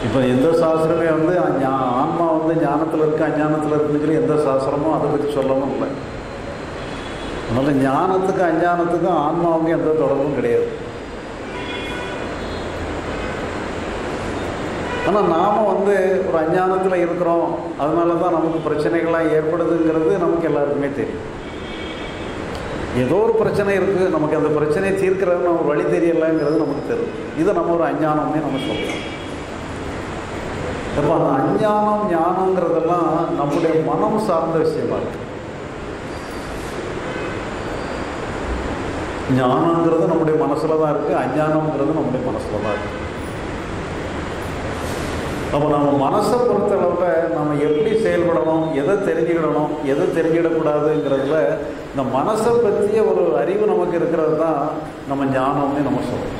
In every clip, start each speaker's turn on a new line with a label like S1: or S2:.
S1: இப்போ எந்த சாஸ்திரமே வந்து ஞா- ஆன்மா வந்து ஞானத்தில் இருக்கு அஞ்ஞானத்தில் இருக்குன்னு சொல்லி எந்த சாஸ்திரமும் அதை பற்றி சொல்லவும் இல்லை அதனால ஞானத்துக்கும் அஞ்ஞானத்துக்கும் ஆன்மாவுக்கும் எந்த தொடர்பும் கிடையாது ஆனால் நாம் வந்து ஒரு அஞ்ஞானத்தில் இருக்கிறோம் அதனால தான் நமக்கு பிரச்சனைகள்லாம் ஏற்படுதுங்கிறது நமக்கு எல்லாருக்குமே தெரியும் ஏதோ ஒரு பிரச்சனை இருக்குது நமக்கு அந்த பிரச்சனையை தீர்க்கிறது நம்ம வழி தெரியலைங்கிறது நமக்கு தெரியும் இதை நம்ம ஒரு அஞ்ஞானம்னே நம்ம சொல்லலாம் அப்போ அந்த அஞ்ஞானம் ஞானங்கிறதெல்லாம் நம்முடைய மனம் சார்ந்த விஷயமா இருக்கு ஞானங்கிறது நம்முடைய மனசில் தான் இருக்குது அஞ்ஞானம்ங்கிறது நம்முடைய மனசில் தான் இருக்குது அப்போ நம்ம மனசை பொறுத்தளவில் நம்ம எப்படி செயல்படணும் எதை தெரிஞ்சுக்கிடணும் எதை தெரிஞ்சிடக்கூடாதுங்கிறதுல இந்த மனசை பற்றிய ஒரு அறிவு நமக்கு இருக்கிறது தான் நம்ம ஞானம்னு நம்ம சொல்கிறோம்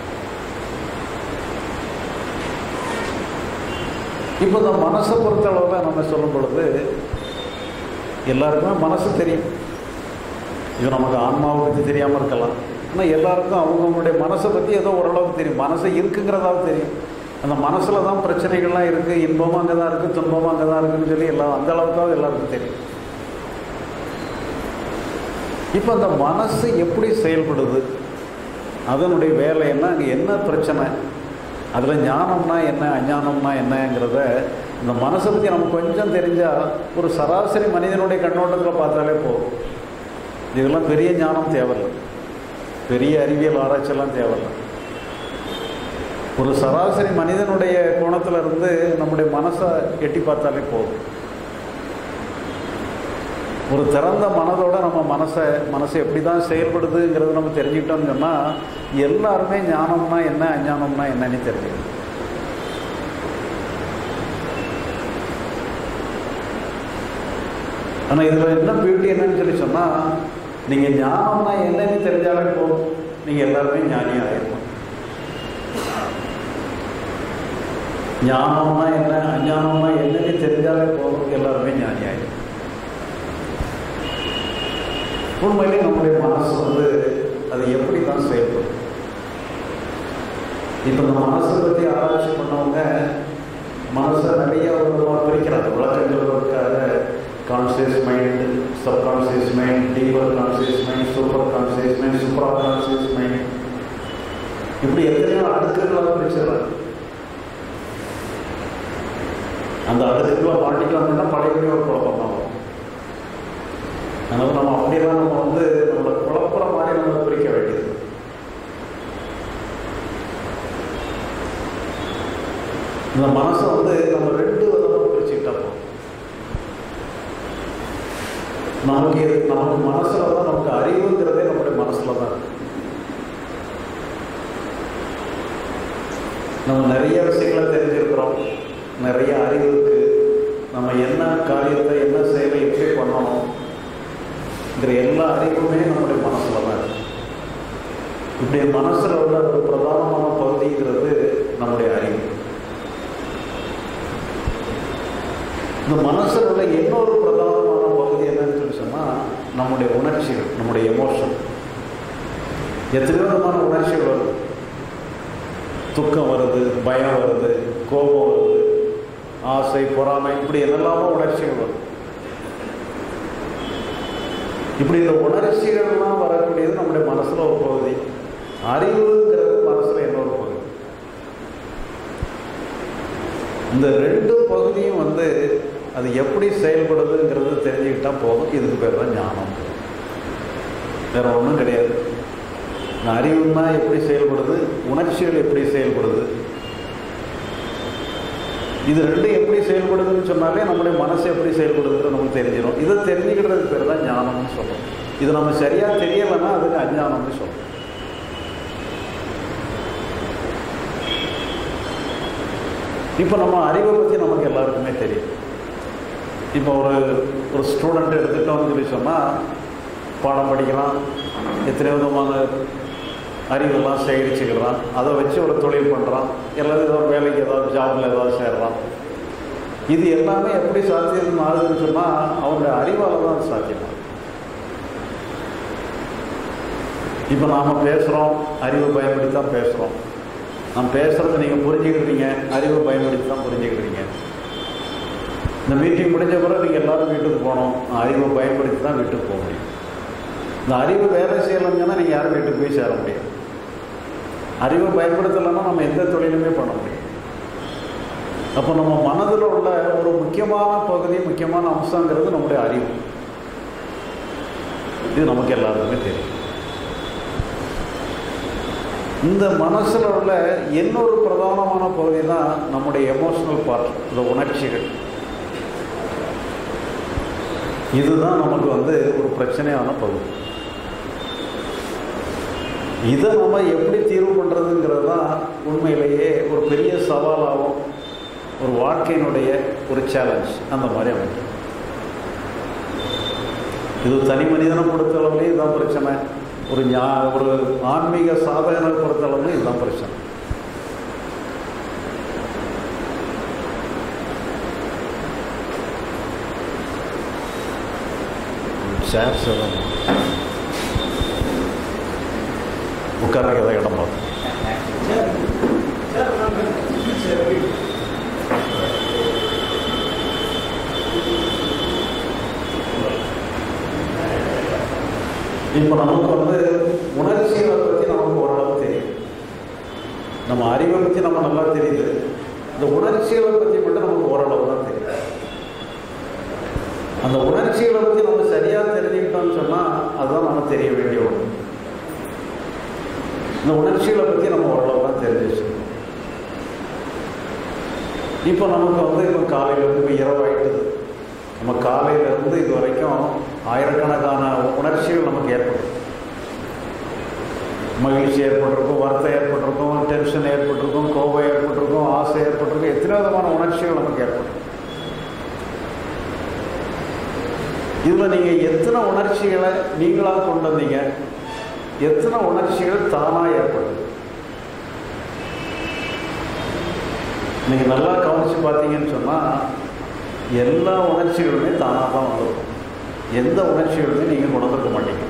S1: இப்போ இந்த மனசை பொறுத்தளவில் நம்ம சொல்லும் பொழுது எல்லாருக்குமே மனசு தெரியும் இது நமக்கு ஆன்மாவை பற்றி தெரியாமல் இருக்கலாம் ஆனால் எல்லாருக்கும் அவங்கவுங்களுடைய மனசை பற்றி ஏதோ ஓரளவுக்கு தெரியும் மனசு இருக்குங்கிறதாவது தெரியும் அந்த மனசில் தான் பிரச்சனைகள்லாம் இருக்குது இன்பமும் அங்கே தான் இருக்குது துன்பமும் அங்கே தான் இருக்குன்னு சொல்லி எல்லாம் அந்த அளவுக்காவது எல்லாருக்கும் தெரியும் இப்போ அந்த மனசு எப்படி செயல்படுது அதனுடைய வேலை என்ன அங்கே என்ன பிரச்சனை அதில் ஞானம்னா என்ன அஞ்ஞானம்னா என்னங்கிறத இந்த மனசை பற்றி நமக்கு கொஞ்சம் தெரிஞ்சால் ஒரு சராசரி மனிதனுடைய கண்ணோட்டத்தில் பார்த்தாலே போதும் இதெல்லாம் பெரிய ஞானம் தேவையில்லை பெரிய அறிவியல் ஆராய்ச்சியெல்லாம் தேவையில்லை ஒரு சராசரி மனிதனுடைய கோணத்தில் இருந்து நம்முடைய மனசை எட்டி பார்த்தாலே போதும் ஒரு திறந்த மனதோட நம்ம மனசை மனசு எப்படி தான் செயல்படுதுங்கிறது நம்ம தெரிஞ்சுக்கிட்டோம்னு சொன்னால் எல்லாருமே ஞானம்னா என்ன அஞ்ஞானம்னா என்னன்னு தெரிஞ்சுக்கணும் ஆனால் இதில் என்ன பியூட்டி என்னன்னு சொல்லி சொன்னால் நீங்கள் ஞானம்னா என்னன்னு தெரிஞ்சாலே போதும் நீங்கள் எல்லாருமே ஞானியாக ஆயிருக்கும் ஞானம்னா என்ன அஞ்ஞானம்னா என்னன்னு தெரிஞ்சாலே போதும் எல்லாருமே ஞானி ஆயிருக்கும் உண்மையிலே நம்முடைய மனசு வந்து அது எப்படி தான் செயல்படும் இப்போ இந்த மனசை பற்றி ஆராய்ச்சி பண்ணவங்க மனசை நிறைய விதமாக பிரிக்கிறாங்க விளக்கம் சொல்வதற்காக conscious mind subconscious mind deeper conscious mind super conscious mind சூப்பரா கான்சியஸ் மைண்ட் இப்படி எத்தனையோ அடுக்குகளாக பிரிச்சிடறாங்க அந்த அடுக்குள்ள மாட்டிட்டு வந்தோம்னா பழைய ஒரு குழப்பம் தான் வரும் அதனால நம்ம அப்படியெல்லாம் நம்ம வந்து நம்மளை குழப்புற மாதிரி நம்ம பிரிக்க வேண்டியது இந்த மனசை வந்து நம்ம ரெண்டு விதமாக பிரிச்சுக்கிட்டா போதும் நமக்கு இது- நமக்கு மனசுல தான் நமக்கு அறிவுங்கிறதே நம்முடைய மனசுல தான் இருக்கு. நம்ம நிறைய விஷயங்களை தெரிஞ்சிருக்கிறோம் நிறைய அறிவு இருக்கு நம்ம என்ன காரியத்தை என்ன செயலை எப்படி பண்ணணும்ங்கிற எல்லா அறிவுமே நம்முடைய மனசுல தான் இருக்கு இப்படி மனசுல உள்ள ஒரு பிரதானமான பகுதிங்கிறது நம்முடைய அறிவு இந்த மனசுல உள்ள இன்னொரு பிரதானமான பகுதி என்னன்னு சொல்லி சொன்னா நம்முடைய உணர்ச்சிகள் நம்முடைய எமோஷன் எத்தனையோ விதமான உணர்ச்சிகள் வருது துக்கம் வருது பயம் வருது கோபம் வருது ஆசை பொறாமை இப்படி என்னெல்லாமோ உணர்ச்சிகள் வருது இப்படி இந்த உணர்ச்சிகள்லாம் வரக்கூடியது நம்முடைய மனசுல ஒரு பகுதி அறிவுங்கிறது மனசுல இன்னொரு பகுதி இந்த ரெண்டு பகுதியும் வந்து அது எப்படி செயல்படுதுங்கிறது தெரிஞ்சுக்கிட்டா போதும் இதுக்கு பேர் தான் ஞானம் வேற ஒன்றும் கிடையாது இந்த அறிவுன்னா எப்படி செயல்படுது உணர்ச்சிகள் எப்படி செயல்படுது இது ரெண்டும் எப்படி செயல்படுதுன்னு சொன்னாலே நம்முடைய மனசு எப்படி செயல்படுதுன்னு நமக்கு தெரிஞ்சிடும் இதை தெரிஞ்சுக்கிறதுக்கு பேர் தான் ஞானம்னு சொல்றோம் இது நம்ம சரியா தெரியலைன்னா அதுக்கு அஞ்ஞானம்னு சொல்றோம் இப்போ நம்ம அறிவை பற்றி நமக்கு எல்லாருக்குமே தெரியும் இப்போ ஒரு ஒரு ஸ்டூடெண்ட் எடுத்துட்டோம்னு சொல்லி சொன்னால் பாடம் படிக்கிறான் எத்தனை விதமான அறிவெல்லாம் சேகரிச்சுக்கிறான் அதை வச்சு ஒரு தொழில் பண்ணுறான் எல்லாரும் ஏதோ ஒரு வேலைக்கு ஏதாவது ஜாபில் ஏதாவது சேர்றான் இது எல்லாமே எப்படி சாத்தியம் ஆகுதுன்னு சொன்னால் அவனுடைய அறிவால் தான் அது சாத்தியமாகும் இப்போ நாம் பேசுகிறோம் அறிவை பயன்படுத்தி தான் பேசுகிறோம் நான் பேசுகிறத நீங்கள் புரிஞ்சுக்கிட்டீங்க அறிவை பயன்படுத்தி தான் புரிஞ்சுக்கிட்டீங்க இந்த மீட்டிங் முடிஞ்ச பிறகு நீங்கள் எல்லாரும் வீட்டுக்கு போகணும் அறிவை பயன்படுத்தி தான் வீட்டுக்கு போக முடியும் இந்த அறிவு வேலை செய்யலைன்னு சொன்னால் நீங்கள் யாரும் வீட்டுக்கு போய் சேர முடியாது அறிவை பயன்படுத்தலைன்னா நம்ம எந்த தொழிலுமே பண்ண முடியும் அப்போ நம்ம மனதில் உள்ள ஒரு முக்கியமான பகுதி முக்கியமான அம்சங்கிறது நம்முடைய அறிவு இது நமக்கு எல்லாருக்குமே தெரியும் இந்த மனசில் உள்ள இன்னொரு பிரதானமான பகுதி தான் நம்முடைய எமோஷனல் பார்ட் இந்த உணர்ச்சிகள் இதுதான் நமக்கு வந்து ஒரு பிரச்சனையான பகுதி இதை நம்ம எப்படி தீர்வு பண்ணுறதுங்கிறது தான் உண்மையிலேயே ஒரு பெரிய சவாலாகவும் ஒரு வாழ்க்கையினுடைய ஒரு சேலஞ்ச் அந்த மாதிரி அமைக்கும் இது தனி மனிதனை பொறுத்தளவுலேயும் இதுதான் பிரச்சனை ஒரு ஞா ஒரு ஆன்மீக சாதகனை பொறுத்தளவுலையும் இதுதான் பிரச்சனை சேர்ஸ் எல்லாம் உட்கார்றதுக்கு எதாவது இடம் பார்த்து இப்போ நமக்கு வந்து உணர்ச்சிகளை பற்றி நமக்கு ஓரளவு தெரியும் நம்ம அறிவை பற்றி நம்ம நல்லா தெரியுது இந்த உணர்ச்சிகளை பற்றி மட்டும் நமக்கு ஓரளவு தான் தெரியும் அந்த உணர்ச்சிகளை பற்றி நம்ம சரியாக தெரிஞ்சுக்கிட்டோம்னு சொன்னால் அதுதான் நம்ம தெரிய வேண்டிய ஒன்று இந்த உணர்ச்சிகளை பற்றி நம்ம ஓரளவு தான் தெரிஞ்சு வச்சுக்கணும் இப்போ நமக்கு வந்து இப்போ காலையிலேருந்து இப்போ இரவாயிட்டுது நம்ம காலையிலேருந்து இது வரைக்கும் ஆயிரக்கணக்கான உணர்ச்சிகள் நமக்கு ஏற்படும் மகிழ்ச்சி ஏற்பட்டிருக்கும் வருத்தம் ஏற்பட்டிருக்கும் டென்ஷன் ஏற்பட்டிருக்கும் கோபம் ஏற்பட்டிருக்கும் ஆசை ஏற்பட்டிருக்கும் எத்தனை விதமான உணர்ச்சிகள் நமக்கு ஏற்படும் இதில் நீங்கள் எத்தனை உணர்ச்சிகளை நீங்களாக கொண்டு வந்தீங்க எத்தனை உணர்ச்சிகள் தானாக ஏற்படுது நீங்கள் நல்லா கவனித்து பார்த்தீங்கன்னு சொன்னால் எல்லா உணர்ச்சிகளுமே தானாக தான் வந்துடும் எந்த உணர்ச்சிகளுமே நீங்கள் கொண்டிருக்க மாட்டீங்க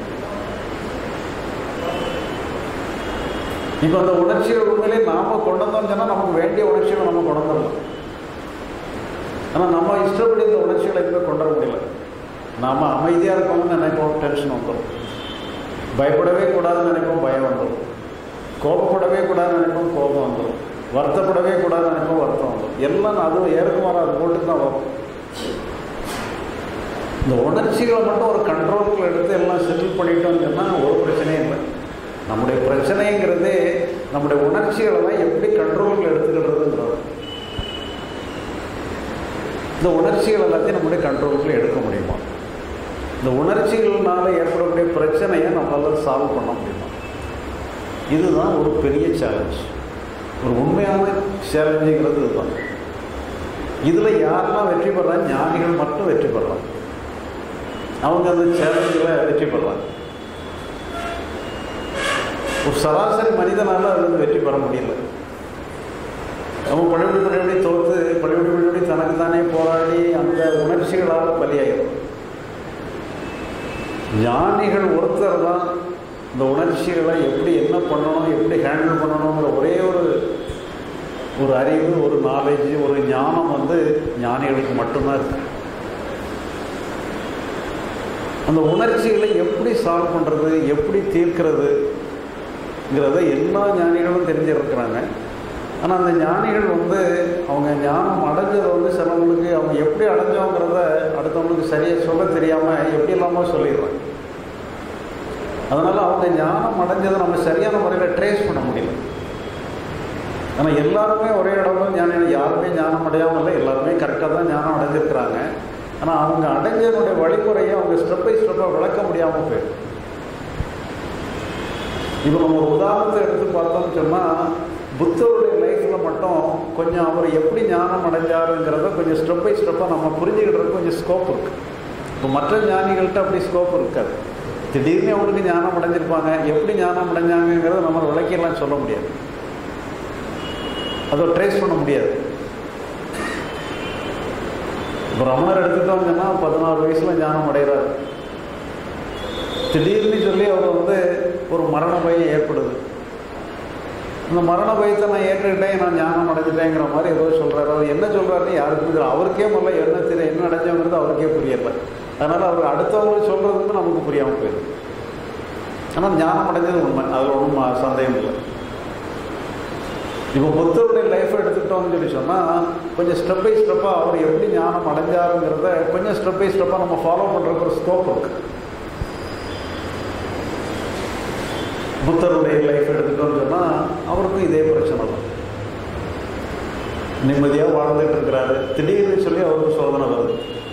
S1: இப்போ அந்த உணர்ச்சிகள் உண்மையிலே நாம் கொண்டு வந்தோம்னு சொன்னால் நமக்கு வேண்டிய உணர்ச்சிகளை நம்ம கொண்டு வந்துடலாம் ஆனால் நம்ம இஷ்டப்படி இந்த உணர்ச்சிகளை எதுவுமே கொண்டு வர முடியல நாம் அமைதியாக இருக்கோம்னு நினைப்போம் டென்ஷன் வந்துடும் பயப்படவே கூடாதுன்னு நினைப்போம் பயம் வந்துடும் கோபப்படவே கூடாதுன்னு நினைப்போம் கோபம் வந்துடும் வருத்தப்படவே கூடாதுன்னு நினைப்போம் வருத்தம் வந்துடும் எல்லாம் அதுவும் ஏற்குமாறு அது போட்டு தான் வரும் இந்த உணர்ச்சிகளை மட்டும் ஒரு கண்ட்ரோலுக்குள்ள எடுத்து எல்லாம் செட்டில் பண்ணிட்டோம்னு சொன்னால் ஒரு பிரச்சனையும் இல்லை நம்முடைய பிரச்சனைங்கிறதே நம்முடைய உணர்ச்சிகளை தான் எப்படி கண்ட்ரோலுக்குள்ள எடுத்துக்கிடுறதுங்கிறது இந்த உணர்ச்சிகள் எல்லாத்தையும் நம்முடைய கண்ட்ரோலுக்குள்ள எடுக்க முடியுமா இந்த உணர்ச்சிகள்னால ஏற்படக்கூடிய பிரச்சனையை நம்மளால் சால்வ் பண்ண முடியுமா இதுதான் ஒரு பெரிய சேலஞ்ச் ஒரு உண்மையான சேலஞ்சுங்கிறது இதுதான் இதில் யாரெல்லாம் வெற்றி பெறாங்க ஞானிகள் மட்டும் வெற்றி பெறாங்க அவங்க அந்த சேலஞ்சில் வெற்றி பெறாங்க ஒரு சராசரி மனிதனால் அது வந்து வெற்றி பெற முடியல அவன் பழையபடி பழையபடி தோற்று பழையபடி பழையபடி தனக்கு தானே போராடி அந்த உணர்ச்சிகளால் பலியாயிடும் ஞானிகள் ஒருத்தர் தான் இந்த உணர்ச்சிகளை எப்படி என்ன பண்ணணும் எப்படி ஹேண்டில் பண்ணணுங்கிற ஒரே ஒரு ஒரு அறிவு ஒரு நாலேஜ் ஒரு ஞானம் வந்து ஞானிகளுக்கு மட்டும்தான் இருக்கு அந்த உணர்ச்சிகளை எப்படி சால்வ் பண்ணுறது எப்படி தீர்க்கிறதுங்கிறத எல்லா ஞானிகளும் தெரிஞ்சிருக்கிறாங்க ஆனால் அந்த ஞானிகள் வந்து அவங்க ஞானம் அடைஞ்சதை வந்து சிலவங்களுக்கு அவங்க எப்படி அடைஞ்சோங்கிறத அடுத்தவங்களுக்கு சரியாக சொல்ல தெரியாமல் எப்படி இல்லாமல் சொல்லிடுறாங்க அதனால் அவங்க ஞானம் அடைஞ்சதை நம்ம சரியான முறையில் ட்ரேஸ் பண்ண முடியல ஆனால் எல்லாருமே ஒரே இடம்ல ஞானம் யாருமே ஞானம் அடையாமல் இல்லை எல்லாருமே கரெக்டாக தான் ஞானம் அடைஞ்சிருக்கிறாங்க ஆனால் அவங்க அடைஞ்சதனுடைய வழிமுறையை அவங்க ஸ்டெப் பை ஸ்டெப்பாக விளக்க முடியாமல் போயிடும் இப்போ நம்ம ஒரு உதாரணத்தை எடுத்து பார்த்தோம்னு சொன்னால் புத்தருடைய லைஃப்பில் மட்டும் கொஞ்சம் அவர் எப்படி ஞானம் அடைஞ்சாருங்கிறத கொஞ்சம் ஸ்டெப் பை ஸ்டெப்பாக நம்ம புரிஞ்சுக்கிட்டதுக்கு கொஞ்சம் ஸ்கோப் இருக்குது இப்போ மற்ற ஞானிகள்கிட்ட அப்படி ஸ்கோப் இருக்காது திடீர்னு அவங்களுக்கு ஞானம் அடைஞ்சிருப்பாங்க எப்படி ஞானம் அடைஞ்சாங்கிறத நம்ம விளக்கியெல்லாம் சொல்ல முடியாது அதை ட்ரேஸ் பண்ண முடியாது இப்போ ரமணர் எடுத்துட்டோம்னா பதினாறு வயசில் ஞானம் அடைகிறார் திடீர்னு சொல்லி அவர் வந்து ஒரு மரண பயம் ஏற்படுது இந்த மரண பயத்தை நான் ஏற்றுக்கிட்டேன் நான் ஞானம் அடைஞ்சிட்டேங்கிற மாதிரி ஏதோ சொல்கிறாரு அவர் என்ன சொல்கிறாருன்னு யாருக்கும் தெரியல அவருக்கே முதல்ல என்ன தெரியும் என்ன அடைஞ்சவங்கிறது அவருக்கே புரியல அதனால் அவர் அடுத்தவங்க சொல்கிறது நமக்கு புரியாமல் போயிடும் ஆனால் ஞானம் அடைஞ்சது உண்மை அதில் ஒன்றும் சந்தேகம் இல்லை இப்போ புத்தருடைய லைஃப் எடுத்துக்கிட்டோம்னு சொல்லி சொன்னால் கொஞ்சம் ஸ்டெப் பை ஸ்டெப்பாக அவர் எப்படி ஞானம் அடைஞ்சாருங்கிறத கொஞ்சம் ஸ்டெப் பை ஸ்டெப்பாக நம்ம ஃபாலோ பண்ணுறதுக்கு ஒரு ஸ்கோப் இருக்கு புத்தருடைய லைஃப் எடுத்துக்கிட்டோம்னு சொன்னால் அவருக்கும் இதே பிரச்சனை தான் நிம்மதியாக வாழ்ந்துட்டு இருக்கிறாரு திடீர்னு சொல்லி அவருக்கு சோதனை வருது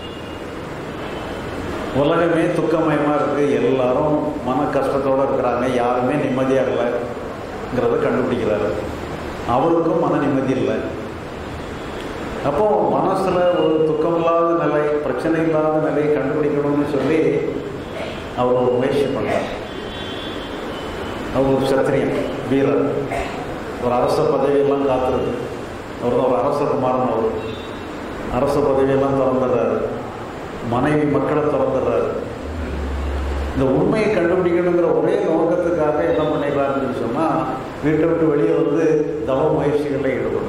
S1: உலகமே துக்கமயமாக இருக்குது எல்லாரும் மன கஷ்டத்தோடு இருக்கிறாங்க யாருமே நிம்மதியாக இல்லைங்கிறத கண்டுபிடிக்கிறாரு அவருக்கும் மன நிம்மதி இல்லை அப்போ மனசில் ஒரு துக்கமில்லாத நிலை பிரச்சனை இல்லாத நிலையை கண்டுபிடிக்கணும்னு சொல்லி அவர் ஒரு முயற்சி பண்ணார் அவர் ஒரு சத்திரியன் வீரர் ஒரு அரச பதவியெல்லாம் காத்திருக்கு அவர் தான் ஒரு அரச குமாரன் அவர் அரச பதவியெல்லாம் திறந்துடுறாரு மனைவி மக்களை திறந்துடுறாரு இந்த உண்மையை கண்டுபிடிக்கணுங்கிற ஒரே நோக்கத்துக்காக என்ன பண்ணிடுறாருன்னு சொன்னால் வீட்டை விட்டு வெளியே வந்து தவ முயற்சிகளில் ஈடுபடும்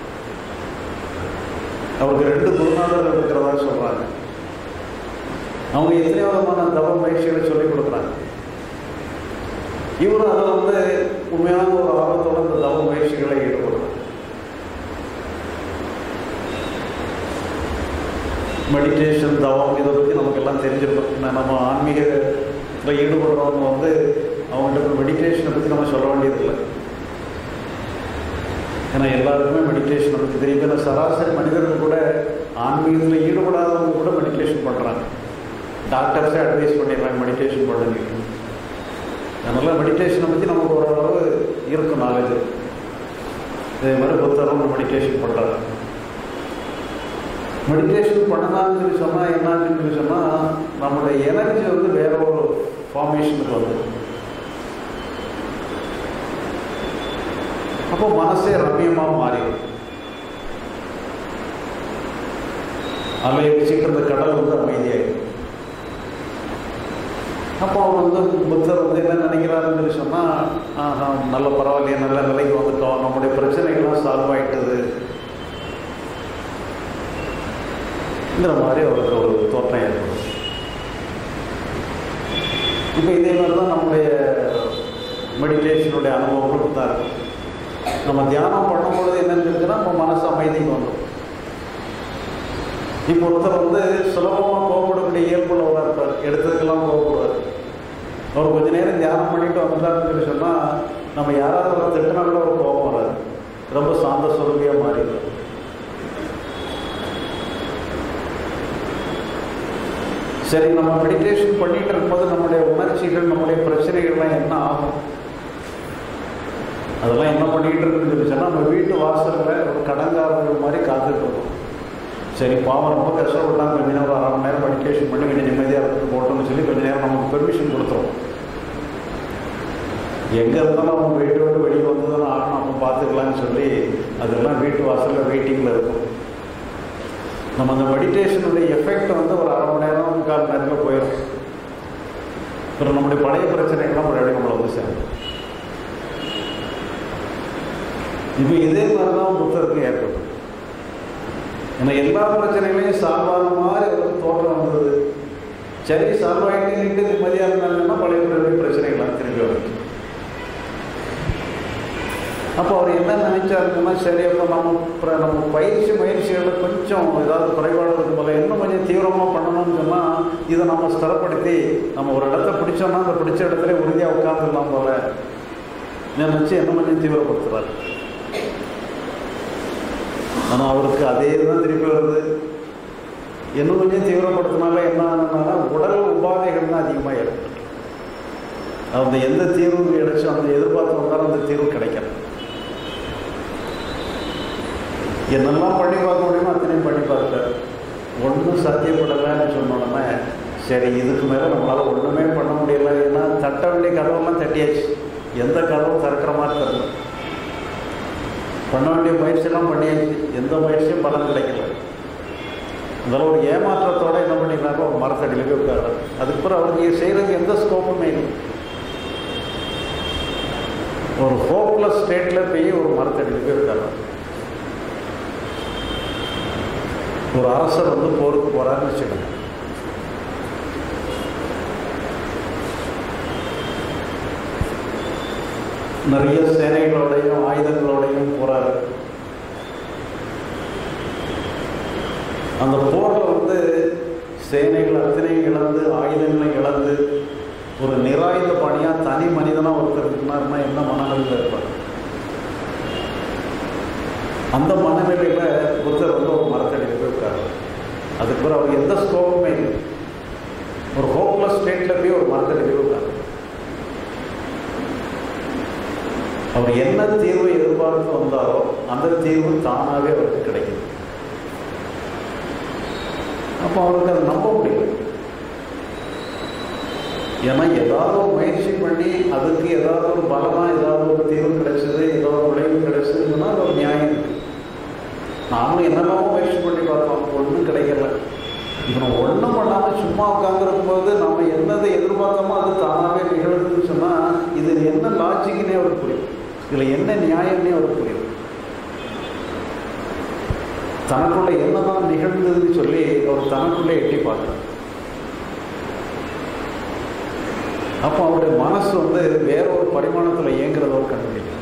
S1: அவருக்கு ரெண்டு குருநாதர்கள் இருக்கிறதா சொல்கிறாங்க அவங்க எத்தனையோ விதமான தவ முயற்சிகளை சொல்லிக் கொடுக்குறாங்க இவரும் அதை வந்து உண்மையான ஒரு ஆர்வத்தோட இந்த தவ முயற்சிகளை ஈடுபடுறாங்க மெடிடேஷன் தவம் இதை பற்றி நமக்கு எல்லாம் தெரிஞ்சிருக்கும் நம்ம ஆன்மீகத்தில் ஈடுபடுறவங்க வந்து அவங்கள்ட்ட மெடிடேஷனை பற்றி நம்ம சொல்ல வேண்டியதில்லை ஏன்னா எல்லாருக்குமே மெடிடேஷனை பற்றி தெரியும் ஏன்னா சராசரி மனிதர்கள் கூட ஆன்மீகத்தில் ஈடுபடாதவங்க கூட மெடிடேஷன் பண்ணுறாங்க டாக்டர்ஸே அட்வைஸ் பண்ணிடுறாங்க மெடிடேஷன் பண்ணுங்க அதனால் மெடிடேஷனை பற்றி நமக்கு ஓரளவு இருக்கும் நாலேஜ் இதே மாதிரி புத்தகம் மெடிடேஷன் பண்ணுறாரு மெடிடேஷன் பண்ணலாம்னு சொல்லி சொன்னால் என்னன்னு சொல்லி சொன்னால் நம்மளுடைய எனர்ஜி வந்து வேற ஒரு ஃபார்மேஷனுக்கு வந்து அப்போ மனசே ரம்யமாக மாறிடும் அலை அடிச்சுட்டு இந்த கடல் வந்து அமைதியாயிடும் அப்போ அவர் வந்து புத்தர் வந்து என்ன நினைக்கிறாருன்னு சொல்லி சொன்னால் நல்ல பரவாயில்லையே நல்ல நிலைக்கு வந்துட்டோம் நம்முடைய பிரச்சனைகள்லாம் சால்வ் ஆகிட்டது ங்கிற மாதிரி அவருக்கு ஒரு தோற்றம் ஏற்படும் இப்போ இதே மாதிரி தான் நம்முடைய மெடிடேஷனுடைய அனுபவங்களும் தான் இருக்கும் நம்ம தியானம் பண்ணும்பொழுது என்னன்னு இருக்குன்னா நம்ம மனசு அமைதிக்கு வந்துடும் இப்போ ஒருத்தர் வந்து சுலபமாக கோவப்படக்கூடிய இயல்புள்ளவராக இருப்பார் எடுத்ததுக்கெல்லாம் கோவப்படுவார் அவர் கொஞ்ச நேரம் தியானம் பண்ணிட்டு வந்துட்டாருன்னு சொல்லி சொன்னால் நம்ம யாராவது ஒரு திட்டினா கூட ஒரு கோபம் வராது ரொம்ப சாந்த சுரபியாக மாறிடுவார் சரி நம்ம மெடிடேஷன் பண்ணிட்டு இருக்கும்போது நம்முடைய உணர்ச்சிகள் நம்முடைய பிரச்சனைகள்லாம் என்ன ஆகும் அதெல்லாம் என்ன பண்ணிக்கிட்டு இருக்குன்னு சொல்லி சொன்னால் நம்ம வீட்டு வாசலில் ஒரு கடங்காரர்கள் மாதிரி காத்துட்டு இருக்கோம் சரி பாவம் ரொம்ப கஷ்டப்பட்டாங்க கொஞ்ச நேரம் ஒரு அரை மணி நேரம் மெடிடேஷன் பண்ணி கொஞ்சம் நிம்மதியாக இருந்துட்டு போட்டோம்னு சொல்லி கொஞ்ச நேரம் நமக்கு பெர்மிஷன் கொடுத்துரும் எங்கே இருந்தாலும் அவங்க வீட்டை விட்டு வெளியே வந்து தான் ஆகணும் நம்ம பார்த்துக்கலாம்னு சொல்லி அதெல்லாம் வீட்டு வாசலில் வெயிட்டிங்கில் இருக்கும் நம்ம அந்த மெடிடேஷனுடைய எஃபெக்ட் வந்து ஒரு அரை மணி நேரம் முக்கால் நேரத்தில் போயிடும் அப்புறம் நம்முடைய பழைய பிரச்சனைகள்லாம் மறுபடியும் நம்மளை வந்து சேரும் இப்போ இதே மாதிரி தான் புத்தருக்கு ஏற்படும் ஏன்னா எல்லா பிரச்சனைகளையும் சால்வ் ஆன மாதிரி ஒரு தோற்றம் வந்தது சரி சால்வ் ஆகிட்டு நிம்மதியாக இருந்தாங்கன்னா பழைய பழைய பிரச்சனைகள்லாம் திரும்பி வரும் அப்போ அவர் என்ன நினைச்சாருன்னா சரி அப்போ நம்ம பிர- நம்ம பயிற்சி முயற்சிகளில் கொஞ்சம் ஏதாவது குறைபாடு இருக்கும் போல இன்னும் கொஞ்சம் தீவிரமாக பண்ணணும்னு சொன்னால் இதை நம்ம ஸ்திரப்படுத்தி நம்ம ஒரு இடத்த பிடிச்சோம்னா அந்த பிடிச்ச இடத்துல உறுதியாக உட்காந்துடலாம் போல நினச்சி இன்னும் கொஞ்சம் தீவிரப்படுத்துறாரு ஆனால் அவருக்கு அதே தான் திருப்பி வருது இன்னும் கொஞ்சம் தீவிரப்படுத்தினால என்ன ஆனதுனால உடல் உபாதைகள் தான் அதிகமாக ஏற்பட்டு அந்த எந்த தீர்வு கிடைச்சோ அந்த எதிர்பார்த்து வந்தாலும் அந்த தீர்வு கிடைக்கல என்னெல்லாம் பண்ணி பார்க்க முடியுமோ அத்தனையும் பண்ணி பார்த்தார் ஒன்றும் சாத்தியப்படலைன்னு சொன்ன உடனே சரி இதுக்கு மேலே நம்மளால் ஒன்றுமே பண்ண முடியல ஏன்னா தட்ட வேண்டிய கதவெல்லாம் தட்டியாச்சு எந்த கதவும் திறக்கிற மாதிரி தெரியல பண்ண வேண்டிய முயற்சியெல்லாம் பண்ணியாச்சு எந்த முயற்சியும் பலன் கிடைக்கல அதில் ஒரு ஏமாற்றத்தோட என்ன பண்ணிக்கிறாங்க ஒரு மரத்தடியில் போய் உட்கார்றாரு அதுக்கப்புறம் அவருக்கு செய்கிறதுக்கு எந்த ஸ்கோப்புமே இல்லை ஒரு ஹோப்லெஸ் ஸ்டேட்டில் போய் ஒரு மரத்தடியில் போய் இருக்காரு ஒரு அரசர் வந்து போருக்கு போகிறாருன்னு வச்சுக்கோங்க நிறைய சேனைகளோடையும் ஆயுதங்களோடையும் போறாரு அந்த போரில் வந்து சேனைகள் அத்தனையும் இழந்து ஆயுதங்களை இழந்து ஒரு நிராயுத பணியாக தனி மனிதனாக ஒருத்தர் இருந்தாருன்னா என்ன மனநிலையில் இருப்பார் அந்த மனநிலையில் புத்தர் வந்து ஒரு மரத்தடியில் இருக்காரு அதுக்கு பிறகு அவர் எந்த ஸ்கோப்புமே இல்லை ஒரு ஹோப்லெஸ் ஸ்டேட்டில் போய் ஒரு மரத்தடியில் இருக்காரு அவர் என்ன தீர்வை எதிர்பார்த்து வந்தாரோ அந்த தீர்வு தானாகவே அவருக்கு கிடைக்குது அப்போ அவருக்கு அதை நம்ப முடியல ஏன்னா ஏதாவது ஒரு முயற்சி பண்ணி அதுக்கு ஏதாவது ஒரு பலமாக ஏதாவது ஒரு தீர்வு கிடைச்சது ஏதாவது ஒரு விளைவு கிடைச்சதுன்னா அது ஒரு நியாயம் இருக்கு நாமளும் என்னெல்லாம் முயற்சி பண்ணி பார்த்தோம் ஒன்றும் கிடைக்கல இப்போ நம்ம ஒன்றும் பண்ணாமல் சும்மா உட்காந்துருக்கும் போது நம்ம என்னதை எதிர்பார்த்தோமோ அது தானாகவே நிகழ்வுன்னு சொன்னால் இது என்ன லாஜிக்னே அவருக்கு புரியும் இதில் என்ன நியாயம்னே அவருக்கு புரியும் தனக்குள்ள என்னதான் நிகழ்ந்ததுன்னு சொல்லி அவர் தனக்குள்ளே எட்டி பார்த்தார் அப்போ அவருடைய மனசு வந்து வேற ஒரு பரிமாணத்தில் இயங்குறத அவர் கண்டுபிடிக்கும்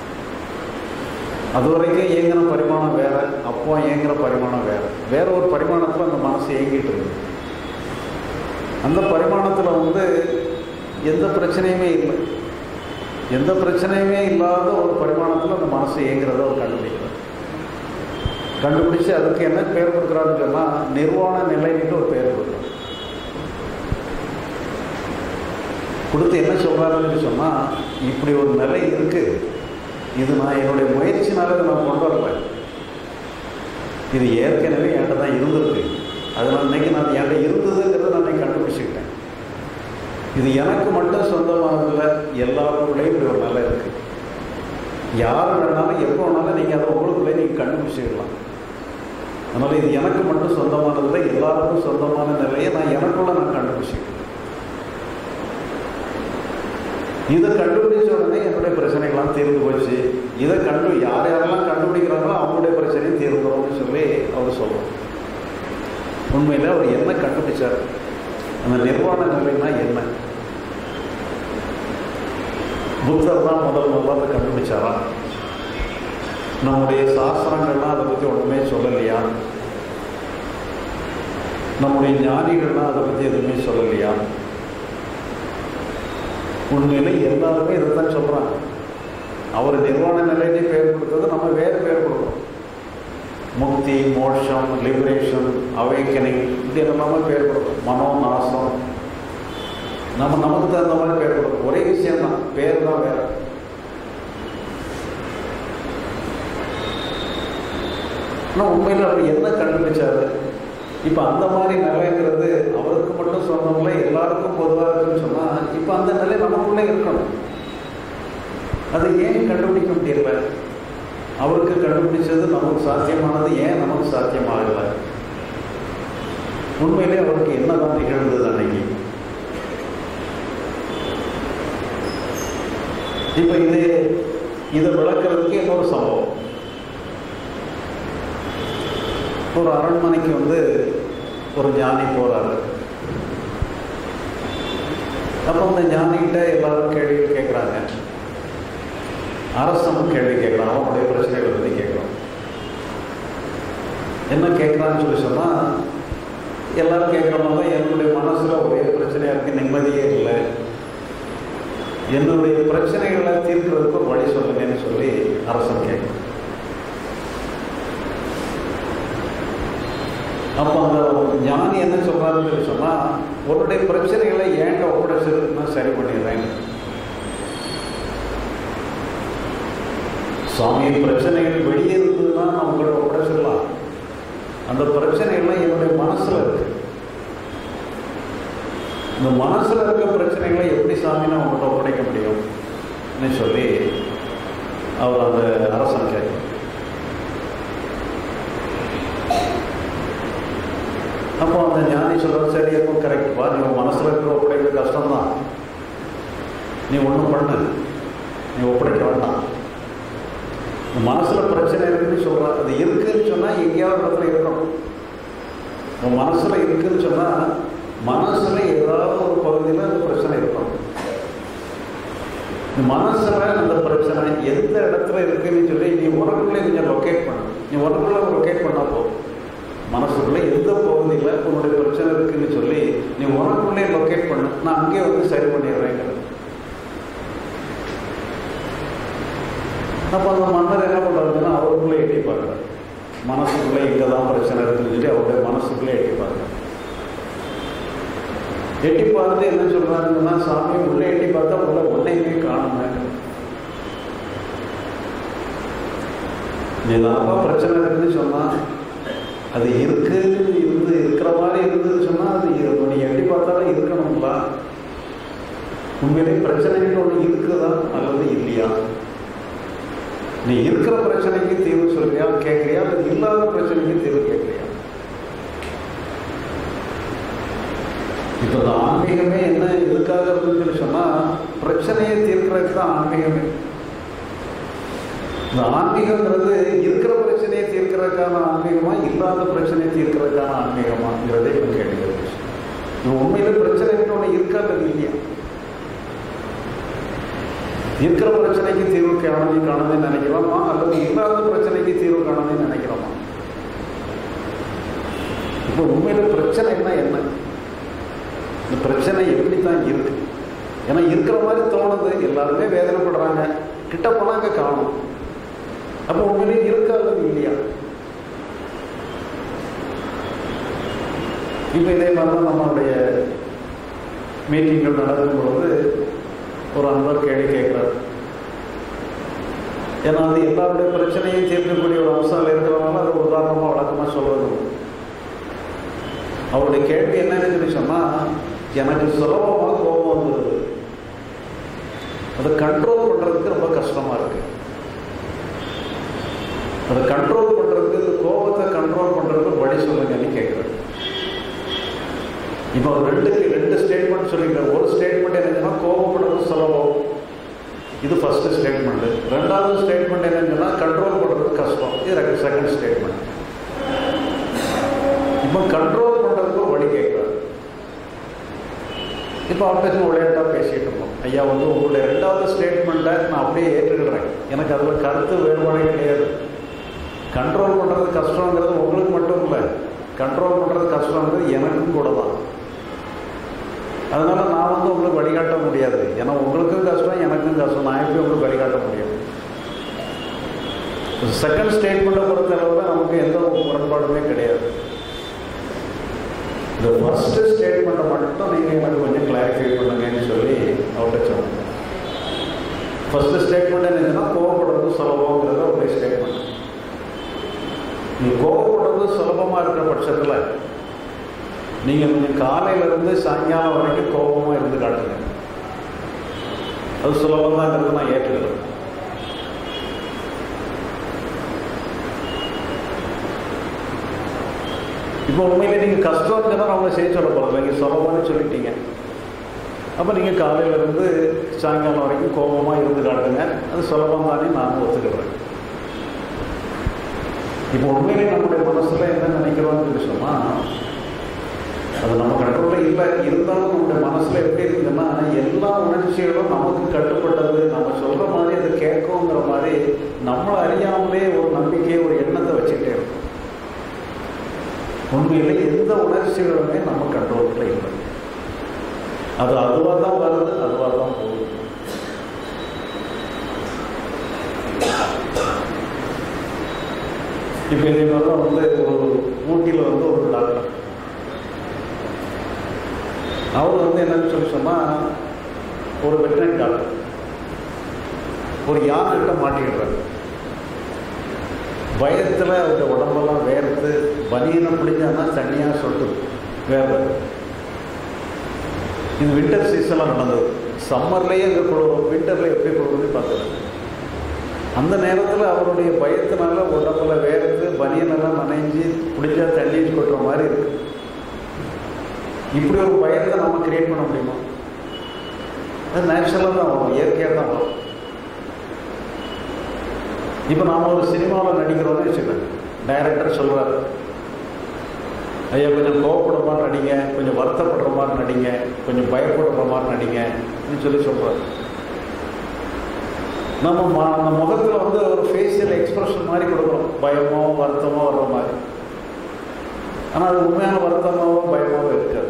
S1: அது வரைக்கும் இயங்கின பரிமாணம் வேற அப்போ இயங்குற பரிமாணம் வேற வேற ஒரு பரிமாணத்தில் அந்த மனசு இயங்கிட்டு இருக்கு அந்த பரிமாணத்தில் வந்து எந்த பிரச்சனையுமே இல்லை எந்த பிரச்சனையுமே இல்லாத ஒரு பரிமாணத்தில் அந்த மனசு இயங்குறத அவர் கண்டுபிடிக்கிறார் கண்டுபிடிச்சு அதுக்கு என்ன பேர் கொடுக்குறாருன்னு சொன்னால் நிர்வாண நிலைன்ட்டு ஒரு பேர் கொடுக்குறாரு கொடுத்து என்ன சொல்கிறாருன்னு சொன்னால் இப்படி ஒரு நிலை இருக்குது இது நான் என்னுடைய முயற்சினால இதை நான் கொண்டு வரல இது ஏற்கனவே என்கிட்ட தான் இருந்திருக்கு அதனால் இன்னைக்கு நான் என்கிட்ட இருந்ததுங்கிறத நான் இன்னைக்கு கண்டுபிடிச்சிக்கிட்டேன் இது எனக்கு மட்டும் சொந்தமானதில்ல எல்லாருக்குள்ளேயும் இப்படி ஒரு நிலை இருக்குது யார் வேணாலும் எப்போ வேணாலும் நீங்கள் அதை உங்களுக்குள்ளே நீங்கள் கண்டுபிடிச்சிக்கலாம் அதனால் இது எனக்கு மட்டும் சொந்தமானதில்லை எல்லாருக்கும் சொந்தமான நிலையை நான் எனக்குள்ள நான் கண்டுபிடிச்சிக்கிறேன் இதை கண்டுபிடிச்ச உடனே என்னுடைய பிரச்சனைகள்லாம் தீர்ந்து போச்சு இதை கண்டு யார் யாரெல்லாம் கண்டுபிடிக்கிறாங்களோ அவங்களுடைய பிரச்சனையும் தீர்ந்துரும்னு சொல்லி அவர் சொல்லுவோம் உண்மையில் அவர் என்ன கண்டுபிடிச்சார் அந்த நிர்வாண நிலைன்னா என்ன புத்தர் தான் முதல் முதல்ல அதை கண்டுபிடிச்சாரா நம்முடைய சாஸ்திரங்கள்லாம் அதை பற்றி ஒன்றுமே சொல்லலையா நம்முடைய ஞானிகள்லாம் அதை பற்றி எதுவுமே சொல்லலையா உண்மையில எல்லாருமே இதை தான் சொல்கிறாங்க அவர் நிர்வாண நிலையிலே பேர் கொடுத்தது நம்ம வேறு பேர் கொடுக்குறோம் முக்தி மோட்சம் லிபரேஷன் அவேக்கனிங் இப்படி எல்லாமே பேர் கொடுக்கும் மனோநாசம் நம்ம நமக்கு தகுந்த மாதிரி பேர் கொடுக்கும் ஒரே விஷயம் தான் பேர் தான் வேற ஆனால் உண்மையில் அவர் என்ன கண்டுபிடிச்சாரு இப்போ அந்த மாதிரி நிலைங்கிறது அவருக்கு மட்டும் சொன்னோம்ல எல்லாருக்கும் பொதுவாக இருக்குன்னு சொன்னால் இப்போ அந்த நிலை நமக்குள்ளே இருக்கணும் அது ஏன் கண்டுபிடிக்க முடியல அவருக்கு கண்டுபிடிச்சது நமக்கு சாத்தியமானது ஏன் நமக்கு சாத்தியமாகலை உண்மையிலே அவருக்கு என்னதான் நிகழ்ந்தது அன்னைக்கு இப்போ இது இதை விளக்குறதுக்கு இன்னொரு சம்பவம் ஒரு அரண்மனைக்கு வந்து ஒரு ஞானி போகிறாரு அப்போ அந்த ஞானிகிட்ட எல்லாரும் கேள்விகள் கேட்குறாங்க அரசனும் கேள்வி கேட்குறான் அவனுடைய பிரச்சனைகளை பற்றி கேட்குறான் என்ன கேட்குறான்னு சொல்லி சொன்னால் எல்லாரும் கேட்குறவங்க என்னுடைய மனசில் ஒரே பிரச்சனையாக இருக்குது நிம்மதியே இல்லை என்னுடைய பிரச்சனைகளை தீர்க்கிறதுக்கு ஒரு வழி சொல்லுங்கன்னு சொல்லி அரசன் கேட்குறான் அப்போ அந்த ஞானி என்ன சொல்கிறாருன்னு சொல்லி சொன்னால் உன்னுடைய பிரச்சனைகளை ஏன்ட்ட ஒப்படைச்சிருக்கு நான் சரி பண்ணிடுறேன் சுவாமி பிரச்சனைகள் வெளியே இருந்ததுன்னா நான் உங்களை ஒப்படைச்சிடலாம் அந்த பிரச்சனைகள்லாம் என்னுடைய மனசில் இருக்கு இந்த மனசில் இருக்க பிரச்சனைகளை எப்படி சாமி நான் உங்கள்கிட்ட ஒப்படைக்க முடியும்னு சொல்லி அவர் அந்த அரசன் கேட்க அப்போ அந்த ஞானி சொல்கிறார் சரி எப்போ கரெக்ட்ப்பா நீ உன் மனசில் இருக்கிற ஒப்படைக்கிறது கஷ்டம்தான் நீ ஒன்றும் பண்ணு நீ ஒப்படைக்க வேண்டாம் இந்த மனசில் பிரச்சனை இருக்குன்னு சொல்கிறான் அது இருக்குன்னு சொன்னால் எங்கேயாவது இடத்துல இருக்கணும் உன் மனசில் இருக்குன்னு சொன்னால் மனசில் ஏதாவது ஒரு பகுதியில் அந்த பிரச்சனை இருக்கணும் இந்த மனசில் அந்த பிரச்சனை எந்த இடத்துல இருக்குன்னு சொல்லி நீ உனக்குள்ளே கொஞ்சம் லொக்கேட் பண்ணு நீ உனக்குள்ளே லொக்கேட் பண்ணால் போதும் மனசுக்குள்ளே எந்த பகுதியில் உன்னுடைய பிரச்சனை இருக்குன்னு சொல்லி நீ உனக்குள்ளே லொக்கேட் பண்ணு நான் அங்கேயே வந்து சரி பண்ணிடுறேங்கிறது அப்போ அந்த மன்னர் என்ன பண்ணுறாருன்னா அவருக்குள்ளே எட்டி பார்க்குறாரு மனசுக்குள்ளே இங்கே தான் பிரச்சனை இருக்குன்னு சொல்லி அவருடைய மனசுக்குள்ளே எட்டி பார்க்குறாரு எட்டி பார்த்துட்டு என்ன சொல்கிறாருங்கன்னா சாமி உள்ளே எட்டி பார்த்தா உள்ள ஒன்றையுமே காணுங்க ஏதாவது பிரச்சனை இருக்குன்னு சொன்னால் அது இருக்கு இருந்து இருக்கிற மாதிரி இருந்ததுன்னு சொன்னால் அது இரு- நீ எட்டி பார்த்தாலும் இருக்கணுங்களா உண்மையிலே பிரச்சனைகள் ஒன்று இருக்குதா அல்லது இல்லையா நீ இருக்கிற பிரச்சனைக்கு தீர்வு சொல்றியா கேட்குறியா அல்லது இல்லாத பிரச்சனைக்கு தீர்வு கேட்குறியா இப்போ இந்த ஆன்மீகமே என்ன எதுக்காக இருந்துச்சுன்னு சொன்னால் பிரச்சனையை தீர்க்கிறதுக்கு தான் ஆன்மீகமே இந்த ஆன்மீகங்கிறது இருக்கிற பிரச்சனையை தீர்க்கிறதுக்கான ஆன்மீகமா இல்லாத பிரச்சனையை தீர்க்கிறதுக்கான ஆன்மீகமாங்கிறதே இப்போ கேள்வி இது உண்மையில பிரச்சனைன்னு ஒன்று இருக்கா அல்லது இல்லையா இருக்கிற பிரச்சனைக்கு தீர்வு காணவே காணவே நினைக்கிறோமா அல்லது இல்லாத பிரச்சனைக்கு தீர்வு காணவே நினைக்கிறோமா இப்போ உண்மையில பிரச்சனைன்னா என்ன இந்த பிரச்சனை எப்படி தான் இருக்கு ஏன்னா இருக்கிற மாதிரி தோணுது எல்லாருமே வேதனைப்படுறாங்க கிட்ட போனாங்க காணும் அப்போ உண்மையிலே இருக்கா அல்லது இல்லையா இப்போ இதே மாதிரி தான் நம்மளுடைய மீட்டிங்கள் நடக்கும் பொழுது ஒரு அன்பர் கேள்வி கேட்குறாரு ஏன்னா அது எல்லாருடைய பிரச்சனையும் தீர்க்கக்கூடிய ஒரு அம்சம் இருக்கிறவங்க அது உதாரணமாக வழக்கமாக சொல்வது அவருடைய கேள்வி என்னன்னு சொன்னால் எனக்கு சுலபமாக கோபம் வந்துடுது அதை கண்ட்ரோல் பண்ணுறதுக்கு ரொம்ப கஷ்டமாக இருக்கு அதை கண்ட்ரோல் பண்ணுறதுக்கு இந்த கோபத்தை கண்ட்ரோல் பண்ணுறதுக்கு வழி சொல்லுங்கன்னு கேட்குறேன் இப்போ அவர் ரெண்டு ரெண்டு ஸ்டேட்மெண்ட் சொல்லிக்கிறார் ஒரு ஸ்டேட்மெண்ட் என்னன்னா கோபப்படுறது சுலபம் இது ஃபர்ஸ்ட் ஸ்டேட்மெண்ட் ரெண்டாவது ஸ்டேட்மெண்ட் என்னன்னா கண்ட்ரோல் பண்ணுறது கஷ்டம் இது செகண்ட் ஸ்டேட்மெண்ட் இப்போ கண்ட்ரோல் பண்ணுறதுக்கு ஒரு வழி கேட்குறாரு இப்போ அவர்கிட்ட விளையாட்டாக பேசிகிட்டு இருக்கோம் ஐயா வந்து உங்களுடைய ரெண்டாவது ஸ்டேட்மெண்ட்டை நான் அப்படியே ஏற்றுக்கிறேன் எனக்கு அதில் கருத்து வேறுபாடே கிடையாது கண்ட்ரோல் பண்ணுறது கஷ்டங்கிறது உங்களுக்கு மட்டும் இல்லை கண்ட்ரோல் பண்ணுறது கஷ்டங்கிறது எனக்கும் கூட தான் அதனால் நான் வந்து உங்களுக்கு வழிகாட்ட முடியாது ஏன்னா உங்களுக்கும் கஷ்டம் எனக்கும் கஷ்டம் நான் எப்படி உங்களுக்கு வழிகாட்ட முடியும் செகண்ட் ஸ்டேட்மெண்ட்டை பொறுத்தளவில் நமக்கு எந்த முரண்பாடுமே கிடையாது இந்த ஃபர்ஸ்ட் ஸ்டேட்மெண்ட்டை மட்டும் நீங்கள் எனக்கு கொஞ்சம் கிளாரிஃபை பண்ணுங்கன்னு சொல்லி அவர்கிட்ட சொன்னேன் ஃபர்ஸ்ட் ஸ்டேட்மெண்ட் என்னன்னா கோவப்படுறது சுலபங்கிறது ஒரு ஸ்டேட்மெண்ட் நீ கோவப்படுறது சுலபமாக இருக்கிற பட்சத்தில் நீங்கள் கொஞ்சம் காலையிலேருந்து சாயங்காலம் வரைக்கும் கோபமாக இருந்து காட்டுங்க அது சுலபம் தாங்கிறது நான் ஏற்றுக்கிறேன் இப்போ உண்மையிலே நீங்கள் கஷ்டம் தான் அவங்க செய்ய சொல்ல போகிறோம் நீங்கள் சுலபம்னு சொல்லிட்டீங்க அப்போ நீங்கள் காலையிலேருந்து சாயங்காலம் வரைக்கும் கோபமாக இருந்து காட்டுங்க அது சுலபம் தானே நான் ஒத்துக்கிறேன் இப்போ உண்மையிலே நம்முடைய மனசில் என்ன நினைக்கிறோம்னு சொல்லி சொன்னால் அது நம்ம கண்ட்ரோலில் இல்லை இருந்தாலும் நம்முடைய மனசில் எப்படி இருக்குதுன்னா எல்லா உணர்ச்சிகளும் நமக்கு கட்டுப்பட்டது நம்ம சொல்கிற மாதிரி அதை கேட்குங்கிற மாதிரி நம்மளை அறியாமலே ஒரு நம்பிக்கையை ஒரு எண்ணத்தை வச்சுக்கிட்டே இருக்கும் உண்மையிலே எந்த உணர்ச்சிகளுமே நம்ம கண்ட்ரோலில் இல்லை அது அதுவாக தான் வருது அதுவாக தான் போகுது இப்போ இதே மாதிரி தான் வந்து ஒரு ஊட்டியில் வந்து ஒரு டாக்டர் அவர் வந்து என்னன்னு சொல்லி சொன்னால் ஒரு வெட்டனரி டாக்டர் ஒரு யானைகிட்ட மாட்டிக்கிடுறாரு பயத்தில் அவருடைய உடம்பெல்லாம் வேர்த்து பனியனை பிடிச்சான்னா தண்ணியாக சொட்டு வேர்வை இது வின்டர் சீசனில் நடந்தது சம்மர்லேயே இங்கே குளிரும் வின்டரில் எப்படி குளிருன்னு பார்த்துருங்க அந்த நேரத்தில் அவருடைய பயத்தினால உடம்புல வேர்த்து பனியனெல்லாம் நனைஞ்சு பிடிச்சா தண்ணி கொட்டுற மாதிரி இருக்கு இப்படி ஒரு பயத்தை நம்ம கிரியேட் பண்ண முடியுமா அது நேச்சுரலாக தான் வரும் இயற்கையாக தான் வரும் இப்போ நாம் ஒரு சினிமாவில் நடிக்கிறோம்னு வச்சுக்கோங்க டைரக்டர் சொல்கிறார் ஐயா கொஞ்சம் கோவப்படுற மாதிரி நடிங்க கொஞ்சம் வருத்தப்படுற மாதிரி நடிங்க கொஞ்சம் பயப்படுற மாதிரி நடிங்க அப்படின்னு சொல்லி சொல்கிறார் நம்ம ம- அந்த முகத்தில் வந்து ஒரு ஃபேஷியல் எக்ஸ்பிரஷன் மாதிரி கொடுக்குறோம் பயமோ வருத்தமோ வர்ற மாதிரி ஆனால் அது உண்மையான வருத்தமாவோ பயமாவோ இருக்காது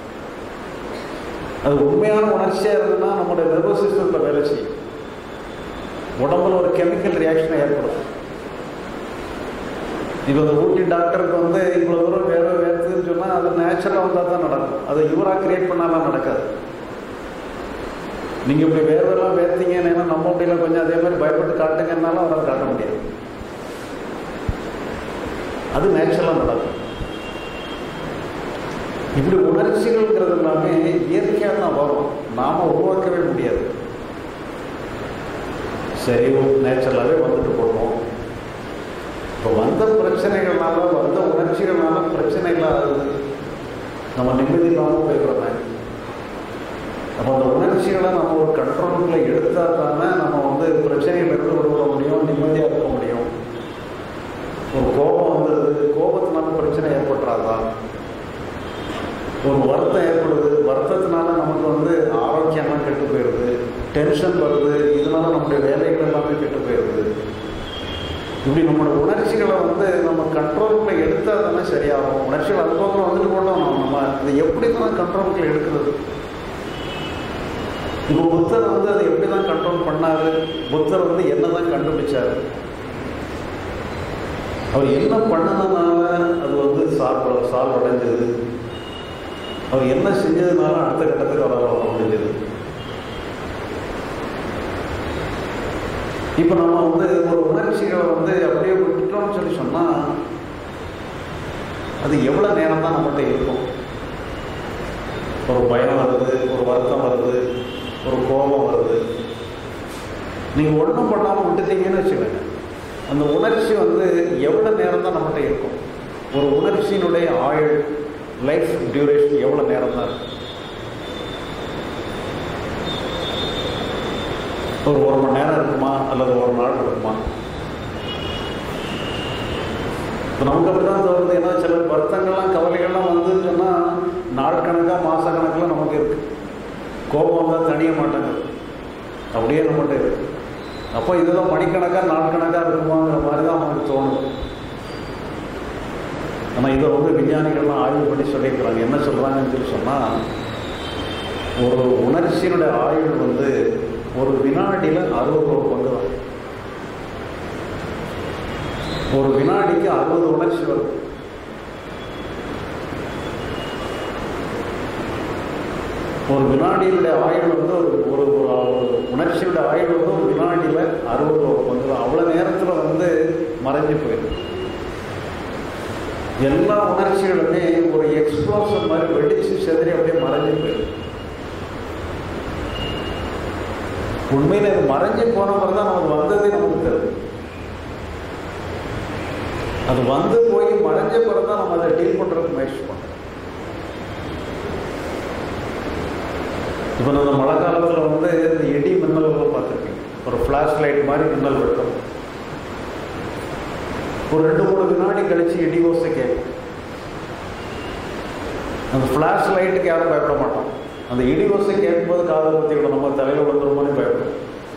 S1: அது உண்மையான உணர்ச்சியாக இருந்ததுன்னா நம்மளுடைய நர்வஸ் சிஸ்டத்தில் வேலை செய்யும் உடம்புல ஒரு கெமிக்கல் ரியாக்ஷன் ஏற்படும் இப்போ இந்த ஊட்டி டாக்டருக்கு வந்து இவ்வளோ தூரம் வேறு வேர்த்துன்னு சொன்னால் அது நேச்சுரலாக வந்தால் தான் நடக்கும் அதை இவராக கிரியேட் பண்ணாலாம் நடக்காது நீங்கள் இப்படி வேர்வெல்லாம் வேர்த்தீங்கன்னு ஏன்னா நம்ம அப்படிலாம் கொஞ்சம் அதே மாதிரி பயப்பட்டு காட்டுங்கன்னாலும் அவரால் காட்ட முடியாது அது நேச்சுரலாக நடக்கும் இப்படி உணர்ச்சிகள்ங்கிறது எல்லாமே இயற்கையாக தான் வரும் நாம் உருவாக்கவே முடியாது சரி நேச்சுரலாகவே வந்துட்டு போட்டோம் இப்போ வந்த பிரச்சனைகள்னால வந்த உணர்ச்சிகள்னால பிரச்சனைகள் ஆகுது நம்ம நிம்மதி இல்லாமல் போய்க்கிறோமே அப்போ அந்த உணர்ச்சிகளை நம்ம ஒரு கண்ட்ரோலுக்குள்ள எடுத்தால் தானே நம்ம வந்து பிரச்சனையிலிருந்து விடுபட முடியும் நிம்மதியாக இருக்க முடியும் ஒரு கோபம் வந்துடுது கோபத்தினால பிரச்சனை ஏற்பட்டுறாதா ஒரு வருத்தம் ஏற்படுது வருத்தத்தினால நமக்கு வந்து ஆரோக்கியம்லாம் கெட்டு போயிடுது டென்ஷன் வருது இதனால நம்முடைய வேலைகள் எல்லாமே கெட்டு போயிடுது இப்படி நம்மளோட உணர்ச்சிகளை வந்து நம்ம கண்ட்ரோலுக்குள்ள எடுத்தால் தானே சரியாகும் உணர்ச்சிகள் அது பக்கம் வந்துட்டு போட்டோம் நம்ம நம்ம இதை எப்படி தான் கண்ட்ரோலுக்குள்ள எடுக்கிறது இப்போ புத்தர் வந்து அதை எப்படி தான் கண்ட்ரோல் பண்ணாரு புத்தர் வந்து என்ன தான் கண்டுபிடிச்சாரு அவர் என்ன பண்ணதுனால அது வந்து சால்வ் சால்வ் அடைஞ்சது அவர் என்ன செஞ்சதுனால அடுத்த கட்டத்துக்கு அவரால் வர முடிஞ்சது இப்போ நம்ம வந்து ஒரு உணர்ச்சிகளை வந்து அப்படியே விட்டுட்டோம்னு சொல்லி சொன்னால் அது எவ்வளோ நேரம் தான் நம்மகிட்ட இருக்கும் ஒரு பயம் வருது ஒரு வருத்தம் வருது ஒரு கோபம் வருது நீங்கள் ஒன்றும் பண்ணாமல் விட்டுட்டீங்கன்னு வச்சுக்கோங்க அந்த உணர்ச்சி வந்து எவ்வளோ நேரம் தான் நம்மகிட்ட இருக்கும் ஒரு உணர்ச்சியினுடைய ஆயுள் லைஃப் டியூரேஷன் எவ்வளோ நேரம் தான் இருக்கும் ஒரு ஒரு மணி நேரம் இருக்குமா அல்லது ஒரு நாள் இருக்குமா இப்போ நமக்கு அப்படி தான் தோணுது ஏன்னா சில வருத்தங்கள்லாம் கவலைகள்லாம் வந்துன்னு சொன்னால் நாள் கணக்காக மாத கணக்கில் நமக்கு இருக்கு கோபம் வந்தால் தணிய மாட்டாங்க அப்படியே நம்மகிட்ட இருக்கு அப்போ இதெல்லாம் மணிக்கணக்காக நாள் கணக்காக இருக்குமாங்கிற மாதிரி தான் நமக்கு தோணுது ஆனால் இதை வந்து விஞ்ஞானிகள்லாம் ஆய்வு பண்ணி சொல்லியிருக்கிறாங்க என்ன சொல்கிறாங்கன்னு சொல்லி சொன்னால் ஒரு உணர்ச்சியினுடைய ஆயுள் வந்து ஒரு வினாடியில் அறுபது ஒரு பங்கு தான் ஒரு வினாடிக்கு அறுபது உணர்ச்சி வரும் ஒரு வினாடியினுடைய ஆயுள் வந்து ஒரு ஒரு ஒரு உணர்ச்சியுடைய ஆயுள் வந்து ஒரு வினாடியில் அறுபது ஒரு பங்கு தான் அவ்வளோ நேரத்தில் வந்து மறைஞ்சு போயிடும் எல்லா உணர்ச்சிகளுமே ஒரு எக்ஸ்ப்ளோஷன் மாதிரி வெடிச்சு செதறி அப்படியே மறைஞ்சு போயிடும் உண்மையில் இது மறைஞ்சு போன பிறகு தான் நமக்கு வந்ததே நமக்கு தெரியும் அது வந்து போய் மறைஞ்ச பிறகு தான் நம்ம அதை டீல் பண்ணுறதுக்கு முயற்சி பண்ணோம் இப்போ நம்ம மழை காலத்தில் வந்து இந்த இடி மின்னல்கள் பார்த்துருக்கீங்க ஒரு ஃப்ளாஷ் லைட் மாதிரி மின்னல் வெட்டும் ஒரு ரெண்டு மூணு வினாடி கழிச்சு இடி ஓசை கேட்கும் அந்த ஃப்ளாஷ் லைட்டுக்கு யாரும் பயப்பட மாட்டோம் அந்த இடி ஓசை கேட்கும்போது காதல் பற்றிக்கணும் நம்ம தலையில் விழுந்துருமோன்னு பயப்படும்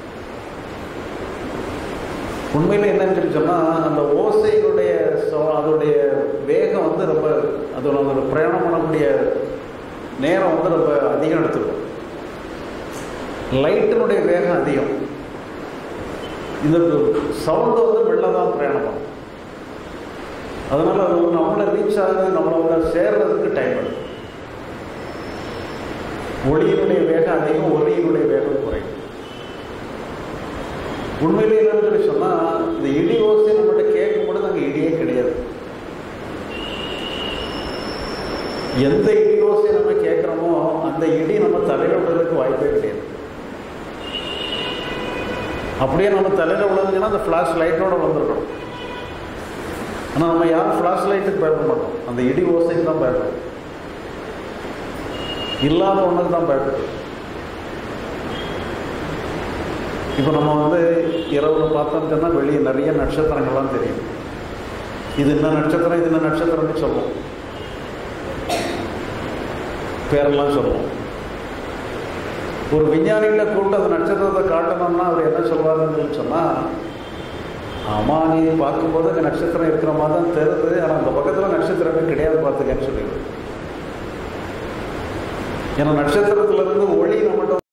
S1: உண்மையில் என்னன்னு சொல்லி சொன்னால் அந்த ஓசையினுடைய சோ- அதோடைய வேகம் வந்து ரொம்ப அதோட அதோட பிரயாணம் பண்ணக்கூடிய நேரம் வந்து ரொம்ப அதிகம் எடுத்துக்கும் லைட்டினுடைய வேகம் அதிகம் இந்த சவுண்டு வந்து மெல்ல தான் பிரயாணம் பண்ணும் அதனால் அது வந்து நம்மளை ரீச் ஆகுது நம்மளை வந்து சேர்றதுக்கு டைம் எடுக்கும் ஒளியினுடைய வேகம் அதிகம் ஒளியினுடைய வேகம் குறையும் உண்மையிலே என்னன்னு சொல்லி சொன்னால் இந்த இடி ஓசை நம்மகிட்ட கேட்கும் பொழுது அங்கே இடியே கிடையாது எந்த இடி ஓசை நம்ம கேட்குறோமோ அந்த இடி நம்ம தலையில் விடுறதுக்கு வாய்ப்பே கிடையாது அப்படியே நம்ம தலையில் விழுந்துச்சுன்னா அந்த ஃப்ளாஷ் லைட்டோட வந்திருக்கணும் ஆனால் நம்ம யாரும் ஃப்ளாஷ் லைட்டுக்கு பயப்பட மாட்டோம் அந்த இடி ஓசைக்கு தான் பயப்படும் இல்லாத ஒன்றுக்கு தான் பயப்படும் இப்போ நம்ம வந்து இரவில் பார்த்தோம்னு சொன்னால் வெளியே நிறைய நட்சத்திரங்கள்லாம் தெரியும் இது என்ன நட்சத்திரம் இது என்ன நட்சத்திரம்னு சொல்லுவோம் பேரெல்லாம் சொல்லுவோம் ஒரு விஞ்ஞானிகளை கூப்பிட்டு அந்த நட்சத்திரத்தை காட்டணும்னா அவர் என்ன சொல்வாருன்னு சொன்னால் ஆமாம் நீ பார்க்கும்போது அங்கே நட்சத்திரம் இருக்கிற மாதிரி தான் தெரியுது ஆனால் அந்த பக்கத்தில் நட்சத்திரமே கிடையாது பார்த்துக்கன்னு சொல்லிடுது ஏன்னா நட்சத்திரத்துலேருந்து ஒளி நம்மகிட்ட